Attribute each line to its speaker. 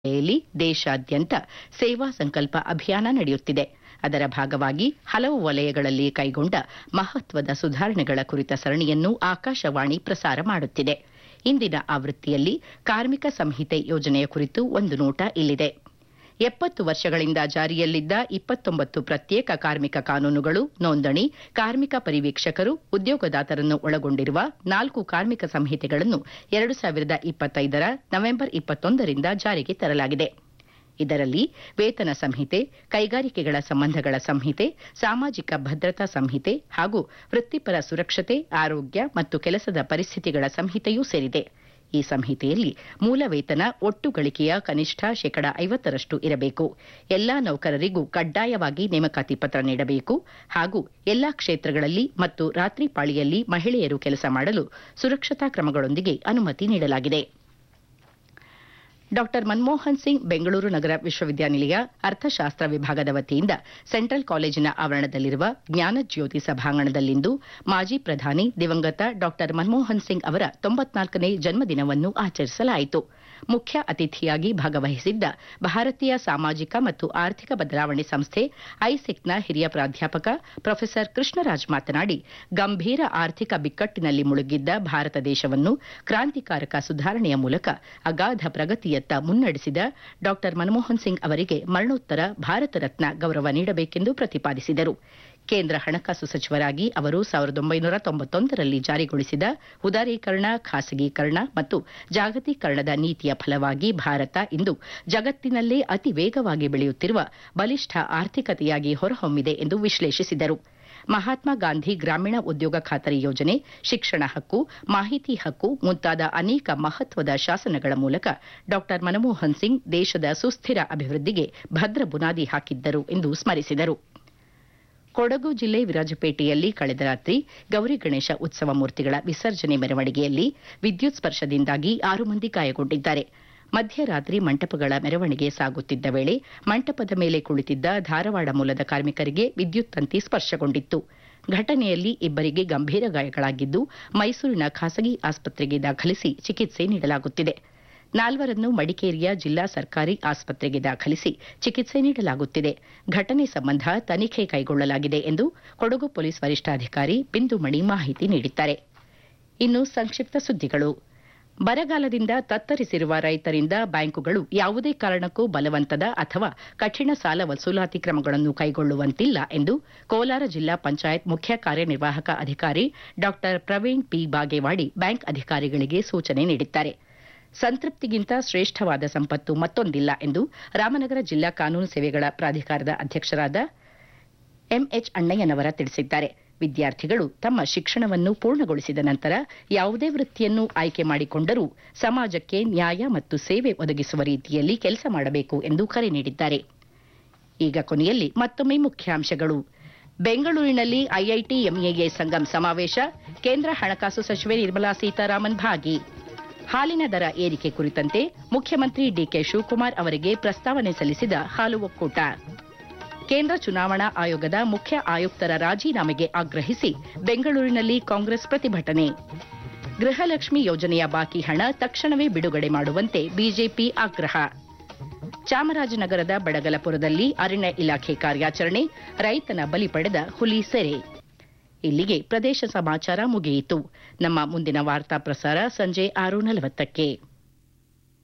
Speaker 1: ಯಲ್ಲಿ ದೇಶಾದ್ಯಂತ ಸೇವಾ ಸಂಕಲ್ಪ ಅಭಿಯಾನ ನಡೆಯುತ್ತಿದೆ ಅದರ ಭಾಗವಾಗಿ ಹಲವು ವಲಯಗಳಲ್ಲಿ ಕೈಗೊಂಡ ಮಹತ್ವದ ಸುಧಾರಣೆಗಳ ಕುರಿತ ಸರಣಿಯನ್ನು ಆಕಾಶವಾಣಿ ಪ್ರಸಾರ ಮಾಡುತ್ತಿದೆ ಇಂದಿನ ಆವೃತ್ತಿಯಲ್ಲಿ ಕಾರ್ಮಿಕ ಸಂಹಿತೆ ಯೋಜನೆಯ ಕುರಿತು ಒಂದು ನೋಟ ಇಲ್ಲಿದೆ ಎಪ್ಪತ್ತು ವರ್ಷಗಳಿಂದ ಜಾರಿಯಲ್ಲಿದ್ದ ಇಪ್ಪತ್ತೊಂಬತ್ತು ಪ್ರತ್ಯೇಕ ಕಾರ್ಮಿಕ ಕಾನೂನುಗಳು ನೋಂದಣಿ ಕಾರ್ಮಿಕ ಪರಿವೀಕ್ಷಕರು ಉದ್ಯೋಗದಾತರನ್ನು ಒಳಗೊಂಡಿರುವ ನಾಲ್ಕು ಕಾರ್ಮಿಕ ಸಂಹಿತೆಗಳನ್ನು ಎರಡು ಸಾವಿರದ ಇಪ್ಪತ್ತೈದರ ನವೆಂಬರ್ ಇಪ್ಪತ್ತೊಂದರಿಂದ ಜಾರಿಗೆ ತರಲಾಗಿದೆ ಇದರಲ್ಲಿ ವೇತನ ಸಂಹಿತೆ ಕೈಗಾರಿಕೆಗಳ ಸಂಬಂಧಗಳ ಸಂಹಿತೆ ಸಾಮಾಜಿಕ ಭದ್ರತಾ ಸಂಹಿತೆ ಹಾಗೂ ವೃತ್ತಿಪರ ಸುರಕ್ಷತೆ ಆರೋಗ್ಯ ಮತ್ತು ಕೆಲಸದ ಪರಿಸ್ಥಿತಿಗಳ ಸಂಹಿತೆಯೂ ಸೇರಿದೆ ಈ ಸಂಹಿತೆಯಲ್ಲಿ ಮೂಲ ವೇತನ ಒಟ್ಟು ಗಳಿಕೆಯ ಕನಿಷ್ಠ ಶೇಕಡ ಐವತ್ತರಷ್ಟು ಇರಬೇಕು ಎಲ್ಲಾ ನೌಕರರಿಗೂ ಕಡ್ಡಾಯವಾಗಿ ನೇಮಕಾತಿ ಪತ್ರ ನೀಡಬೇಕು ಹಾಗೂ ಎಲ್ಲಾ ಕ್ಷೇತ್ರಗಳಲ್ಲಿ ಮತ್ತು ರಾತ್ರಿ ಪಾಳಿಯಲ್ಲಿ ಮಹಿಳೆಯರು ಕೆಲಸ ಮಾಡಲು ಸುರಕ್ಷತಾ ಕ್ರಮಗಳೊಂದಿಗೆ ಅನುಮತಿ ನೀಡಲಾಗಿದೆ ಡಾ ಮನಮೋಹನ್ ಸಿಂಗ್ ಬೆಂಗಳೂರು ನಗರ ವಿಶ್ವವಿದ್ಯಾನಿಲಯ ಅರ್ಥಶಾಸ್ತ್ರ ವಿಭಾಗದ ವತಿಯಿಂದ ಸೆಂಟ್ರಲ್ ಕಾಲೇಜಿನ ಆವರಣದಲ್ಲಿರುವ ಜ್ಞಾನಜ್ಯೋತಿ ಸಭಾಂಗಣದಲ್ಲಿಂದು ಮಾಜಿ ಪ್ರಧಾನಿ ದಿವಂಗತ ಡಾ ಮನಮೋಹನ್ ಸಿಂಗ್ ಅವರ ತೊಂಬತ್ನಾಲ್ಕನೇ ಜನ್ಮದಿನವನ್ನು ಆಚರಿಸಲಾಯಿತು ಮುಖ್ಯ ಅತಿಥಿಯಾಗಿ ಭಾಗವಹಿಸಿದ್ದ ಭಾರತೀಯ ಸಾಮಾಜಿಕ ಮತ್ತು ಆರ್ಥಿಕ ಬದಲಾವಣೆ ಸಂಸ್ಥೆ ಐಸಿಕ್ನ ಹಿರಿಯ ಪ್ರಾಧ್ಯಾಪಕ ಪ್ರೊಫೆಸರ್ ಕೃಷ್ಣರಾಜ್ ಮಾತನಾಡಿ ಗಂಭೀರ ಆರ್ಥಿಕ ಬಿಕ್ಕಟ್ಟಿನಲ್ಲಿ ಮುಳುಗಿದ್ದ ಭಾರತ ದೇಶವನ್ನು ಕ್ರಾಂತಿಕಾರಕ ಸುಧಾರಣೆಯ ಮೂಲಕ ಅಗಾಧ ಪ್ರಗತಿಯತ್ತ ಮುನ್ನಡೆಸಿದ ಡಾ ಮನಮೋಹನ್ ಸಿಂಗ್ ಅವರಿಗೆ ಮರಣೋತ್ತರ ಭಾರತ ರತ್ನ ಗೌರವ ನೀಡಬೇಕೆಂದು ಪ್ರತಿಪಾದಿಸಿದರು ಕೇಂದ್ರ ಹಣಕಾಸು ಸಚಿವರಾಗಿ ಅವರು ಸಾವಿರದ ಒಂಬೈನೂರ ತೊಂಬತ್ತೊಂದರಲ್ಲಿ ಜಾರಿಗೊಳಿಸಿದ ಉದಾರೀಕರಣ ಖಾಸಗೀಕರಣ ಮತ್ತು ಜಾಗತೀಕರಣದ ನೀತಿಯ ಫಲವಾಗಿ ಭಾರತ ಇಂದು ಜಗತ್ತಿನಲ್ಲೇ ಅತಿ ವೇಗವಾಗಿ ಬೆಳೆಯುತ್ತಿರುವ ಬಲಿಷ್ಠ ಆರ್ಥಿಕತೆಯಾಗಿ ಹೊರಹೊಮ್ಮಿದೆ ಎಂದು ವಿಶ್ಲೇಷಿಸಿದರು ಮಹಾತ್ಮ ಗಾಂಧಿ ಗ್ರಾಮೀಣ ಉದ್ಯೋಗ ಖಾತರಿ ಯೋಜನೆ ಶಿಕ್ಷಣ ಹಕ್ಕು ಮಾಹಿತಿ ಹಕ್ಕು ಮುಂತಾದ ಅನೇಕ ಮಹತ್ವದ ಶಾಸನಗಳ ಮೂಲಕ ಡಾ ಮನಮೋಹನ್ ಸಿಂಗ್ ದೇಶದ ಸುಸ್ಥಿರ ಅಭಿವೃದ್ಧಿಗೆ ಭದ್ರ ಬುನಾದಿ ಹಾಕಿದ್ದರು ಎಂದು ಸ್ಮರಿಸಿದರು ಕೊಡಗು ಜಿಲ್ಲೆ ವಿರಾಜಪೇಟೆಯಲ್ಲಿ ಕಳೆದ ರಾತ್ರಿ ಗೌರಿ ಗಣೇಶ ಉತ್ಸವ ಮೂರ್ತಿಗಳ ವಿಸರ್ಜನೆ ಮೆರವಣಿಗೆಯಲ್ಲಿ ವಿದ್ಯುತ್ ಸ್ಪರ್ಶದಿಂದಾಗಿ ಆರು ಮಂದಿ ಗಾಯಗೊಂಡಿದ್ದಾರೆ ಮಧ್ಯರಾತ್ರಿ ಮಂಟಪಗಳ ಮೆರವಣಿಗೆ ಸಾಗುತ್ತಿದ್ದ ವೇಳೆ ಮಂಟಪದ ಮೇಲೆ ಕುಳಿತಿದ್ದ ಧಾರವಾಡ ಮೂಲದ ಕಾರ್ಮಿಕರಿಗೆ ವಿದ್ಯುತ್ ತಂತಿ ಸ್ಪರ್ಶಗೊಂಡಿತ್ತು ಘಟನೆಯಲ್ಲಿ ಇಬ್ಬರಿಗೆ ಗಂಭೀರ ಗಾಯಗಳಾಗಿದ್ದು ಮೈಸೂರಿನ ಖಾಸಗಿ ಆಸ್ಪತ್ರೆಗೆ ದಾಖಲಿಸಿ ಚಿಕಿತ್ಸೆ ನೀಡಲಾಗುತ್ತಿದೆ ನಾಲ್ವರನ್ನು ಮಡಿಕೇರಿಯ ಜಿಲ್ಲಾ ಸರ್ಕಾರಿ ಆಸ್ಪತ್ರೆಗೆ ದಾಖಲಿಸಿ ಚಿಕಿತ್ಸೆ ನೀಡಲಾಗುತ್ತಿದೆ ಘಟನೆ ಸಂಬಂಧ ತನಿಖೆ ಕೈಗೊಳ್ಳಲಾಗಿದೆ ಎಂದು ಕೊಡಗು ಪೊಲೀಸ್ ವರಿಷ್ಠಾಧಿಕಾರಿ ಬಿಂದುಮಣಿ ಮಾಹಿತಿ ನೀಡಿದ್ದಾರೆ ಇನ್ನು ಸಂಕ್ಷಿಪ್ತ ಸುದ್ದಿಗಳು ಬರಗಾಲದಿಂದ ತತ್ತರಿಸಿರುವ ರೈತರಿಂದ ಬ್ಯಾಂಕುಗಳು ಯಾವುದೇ ಕಾರಣಕ್ಕೂ ಬಲವಂತದ ಅಥವಾ ಕಠಿಣ ಸಾಲ ವಸೂಲಾತಿ ಕ್ರಮಗಳನ್ನು ಕೈಗೊಳ್ಳುವಂತಿಲ್ಲ ಎಂದು ಕೋಲಾರ ಜಿಲ್ಲಾ ಪಂಚಾಯತ್ ಮುಖ್ಯ ಕಾರ್ಯನಿರ್ವಾಹಕ ಅಧಿಕಾರಿ ಡಾ ಪ್ರವೀಣ್ ಪಿ ಬಾಗೇವಾಡಿ ಬ್ಯಾಂಕ್ ಅಧಿಕಾರಿಗಳಿಗೆ ಸೂಚನೆ ನೀಡಿದ್ದಾರೆ ಸಂತೃಪ್ತಿಗಿಂತ ಶ್ರೇಷ್ಠವಾದ ಸಂಪತ್ತು ಮತ್ತೊಂದಿಲ್ಲ ಎಂದು ರಾಮನಗರ ಜಿಲ್ಲಾ ಕಾನೂನು ಸೇವೆಗಳ ಪ್ರಾಧಿಕಾರದ ಅಧ್ಯಕ್ಷರಾದ ಎಂಎಚ್ ಅಣ್ಣಯ್ಯನವರ ತಿಳಿಸಿದ್ದಾರೆ ವಿದ್ಯಾರ್ಥಿಗಳು ತಮ್ಮ ಶಿಕ್ಷಣವನ್ನು ಪೂರ್ಣಗೊಳಿಸಿದ ನಂತರ ಯಾವುದೇ ವೃತ್ತಿಯನ್ನು ಆಯ್ಕೆ ಮಾಡಿಕೊಂಡರೂ ಸಮಾಜಕ್ಕೆ ನ್ಯಾಯ ಮತ್ತು ಸೇವೆ ಒದಗಿಸುವ ರೀತಿಯಲ್ಲಿ ಕೆಲಸ ಮಾಡಬೇಕು ಎಂದು ಕರೆ ನೀಡಿದ್ದಾರೆ ಈಗ ಕೊನೆಯಲ್ಲಿ ಮತ್ತೊಮ್ಮೆ ಮುಖ್ಯಾಂಶಗಳು ಬೆಂಗಳೂರಿನಲ್ಲಿ ಐಐಟಿ ಎಂಎಎ ಸಂಗಮ್ ಸಮಾವೇಶ ಕೇಂದ್ರ ಹಣಕಾಸು ಸಚಿವೆ ನಿರ್ಮಲಾ ಸೀತಾರಾಮನ್ ಭಾಗಿ ಹಾಲಿನ ದರ ಏರಿಕೆ ಕುರಿತಂತೆ ಮುಖ್ಯಮಂತ್ರಿ ಡಿಕೆ ಶಿವಕುಮಾರ್ ಅವರಿಗೆ ಪ್ರಸ್ತಾವನೆ ಸಲ್ಲಿಸಿದ ಹಾಲು ಒಕ್ಕೂಟ ಕೇಂದ್ರ ಚುನಾವಣಾ ಆಯೋಗದ ಮುಖ್ಯ ಆಯುಕ್ತರ ರಾಜೀನಾಮೆಗೆ ಆಗ್ರಹಿಸಿ ಬೆಂಗಳೂರಿನಲ್ಲಿ ಕಾಂಗ್ರೆಸ್ ಪ್ರತಿಭಟನೆ ಗೃಹಲಕ್ಷ್ಮಿ ಯೋಜನೆಯ ಬಾಕಿ ಹಣ ತಕ್ಷಣವೇ ಬಿಡುಗಡೆ ಮಾಡುವಂತೆ ಬಿಜೆಪಿ ಆಗ್ರಹ ಚಾಮರಾಜನಗರದ ಬಡಗಲಪುರದಲ್ಲಿ ಅರಣ್ಯ ಇಲಾಖೆ ಕಾರ್ಯಾಚರಣೆ ರೈತನ ಬಲಿ ಪಡೆದ ಹುಲಿ ಸೆರೆ ಇಲ್ಲಿಗೆ ಪ್ರದೇಶ ಸಮಾಚಾರ ಮುಗಿಯಿತು ನಮ್ಮ ಮುಂದಿನ ವಾರ್ತಾ ಪ್ರಸಾರ ಸಂಜೆ ಆರು ನಲವತ್ತಕ್ಕೆ